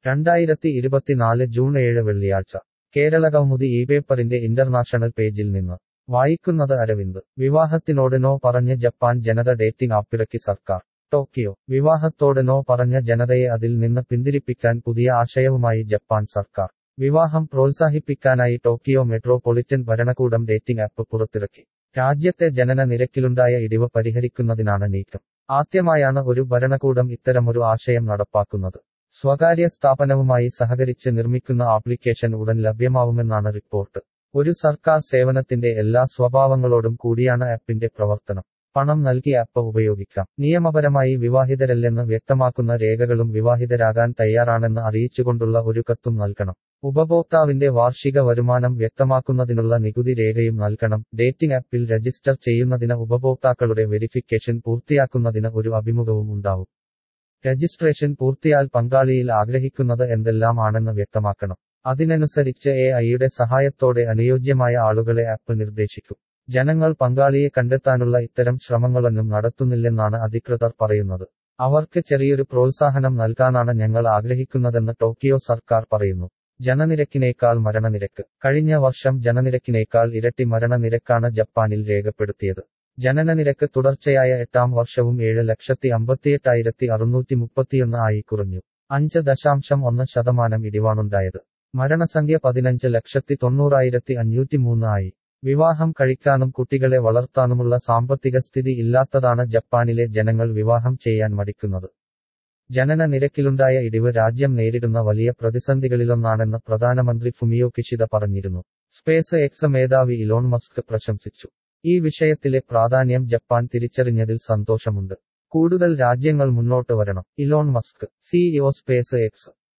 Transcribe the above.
രണ്ടായിരത്തി ഇരുപത്തിനാല് ജൂൺ ഏഴ് വെള്ളിയാഴ്ച കേരളകൗമുദി ഈ പേപ്പറിന്റെ ഇന്റർനാഷണൽ പേജിൽ നിന്ന് വായിക്കുന്നത് അരവിന്ദ് വിവാഹത്തിനോട് നോ പറഞ്ഞ് ജപ്പാൻ ജനത ഡേറ്റിംഗ് ആപ്പിറക്കി സർക്കാർ ടോക്കിയോ വിവാഹത്തോട് നോ പറഞ്ഞ ജനതയെ അതിൽ നിന്ന് പിന്തിരിപ്പിക്കാൻ പുതിയ ആശയവുമായി ജപ്പാൻ സർക്കാർ വിവാഹം പ്രോത്സാഹിപ്പിക്കാനായി ടോക്കിയോ മെട്രോപൊളിറ്റൻ ഭരണകൂടം ഡേറ്റിംഗ് ആപ്പ് പുറത്തിറക്കി രാജ്യത്തെ ജനന നിരക്കിലുണ്ടായ ഇടിവ് പരിഹരിക്കുന്നതിനാണ് നീക്കം ആദ്യമായാണ് ഒരു ഭരണകൂടം ഇത്തരമൊരു ആശയം നടപ്പാക്കുന്നത് സ്വകാര്യ സ്ഥാപനവുമായി സഹകരിച്ച് നിർമ്മിക്കുന്ന ആപ്ലിക്കേഷൻ ഉടൻ ലഭ്യമാവുമെന്നാണ് റിപ്പോർട്ട് ഒരു സർക്കാർ സേവനത്തിന്റെ എല്ലാ സ്വഭാവങ്ങളോടും കൂടിയാണ് ആപ്പിന്റെ പ്രവർത്തനം പണം നൽകി ആപ്പ് ഉപയോഗിക്കാം നിയമപരമായി വിവാഹിതരല്ലെന്ന് വ്യക്തമാക്കുന്ന രേഖകളും വിവാഹിതരാകാൻ തയ്യാറാണെന്ന് അറിയിച്ചുകൊണ്ടുള്ള ഒരു കത്തും നൽകണം ഉപഭോക്താവിന്റെ വാർഷിക വരുമാനം വ്യക്തമാക്കുന്നതിനുള്ള നികുതി രേഖയും നൽകണം ഡേറ്റിംഗ് ആപ്പിൽ രജിസ്റ്റർ ചെയ്യുന്നതിന് ഉപഭോക്താക്കളുടെ വെരിഫിക്കേഷൻ പൂർത്തിയാക്കുന്നതിന് ഒരു അഭിമുഖവും ഉണ്ടാവും രജിസ്ട്രേഷൻ പൂർത്തിയാൽ പങ്കാളിയിൽ ആഗ്രഹിക്കുന്നത് എന്തെല്ലാം ആണെന്ന് വ്യക്തമാക്കണം അതിനനുസരിച്ച് എ ഐയുടെ സഹായത്തോടെ അനുയോജ്യമായ ആളുകളെ ആപ്പ് നിർദ്ദേശിക്കും ജനങ്ങൾ പങ്കാളിയെ കണ്ടെത്താനുള്ള ഇത്തരം ശ്രമങ്ങളൊന്നും നടത്തുന്നില്ലെന്നാണ് അധികൃതർ പറയുന്നത് അവർക്ക് ചെറിയൊരു പ്രോത്സാഹനം നൽകാനാണ് ഞങ്ങൾ ആഗ്രഹിക്കുന്നതെന്ന് ടോക്കിയോ സർക്കാർ പറയുന്നു ജനനിരക്കിനേക്കാൾ മരണനിരക്ക് കഴിഞ്ഞ വർഷം ജനനിരക്കിനേക്കാൾ ഇരട്ടി മരണനിരക്കാണ് ജപ്പാനിൽ രേഖപ്പെടുത്തിയത് ജനനനിരക്ക് തുടർച്ചയായ എട്ടാം വർഷവും ഏഴ് ലക്ഷത്തി അമ്പത്തിയെട്ടായിരത്തി അറുന്നൂറ്റി മുപ്പത്തിയൊന്ന് ആയി കുറഞ്ഞു അഞ്ച് ദശാംശം ഒന്ന് ശതമാനം ഇടിവാണുണ്ടായത് മരണസംഖ്യ പതിനഞ്ച് ലക്ഷത്തി തൊണ്ണൂറായിരത്തി അഞ്ഞൂറ്റി മൂന്ന് ആയി വിവാഹം കഴിക്കാനും കുട്ടികളെ വളർത്താനുമുള്ള സാമ്പത്തിക സ്ഥിതി ഇല്ലാത്തതാണ് ജപ്പാനിലെ ജനങ്ങൾ വിവാഹം ചെയ്യാൻ മടിക്കുന്നത് ജനന നിരക്കിലുണ്ടായ ഇടിവ് രാജ്യം നേരിടുന്ന വലിയ പ്രതിസന്ധികളിലൊന്നാണെന്ന് പ്രധാനമന്ത്രി ഫുമിയോ കിഷിത പറഞ്ഞിരുന്നു സ്പേസ് എക്സ് മേധാവി ഇലോൺ മസ്ക് പ്രശംസിച്ചു ഈ വിഷയത്തിലെ പ്രാധാന്യം ജപ്പാൻ തിരിച്ചറിഞ്ഞതിൽ സന്തോഷമുണ്ട് കൂടുതൽ രാജ്യങ്ങൾ മുന്നോട്ട് വരണം Elon Musk CEO space X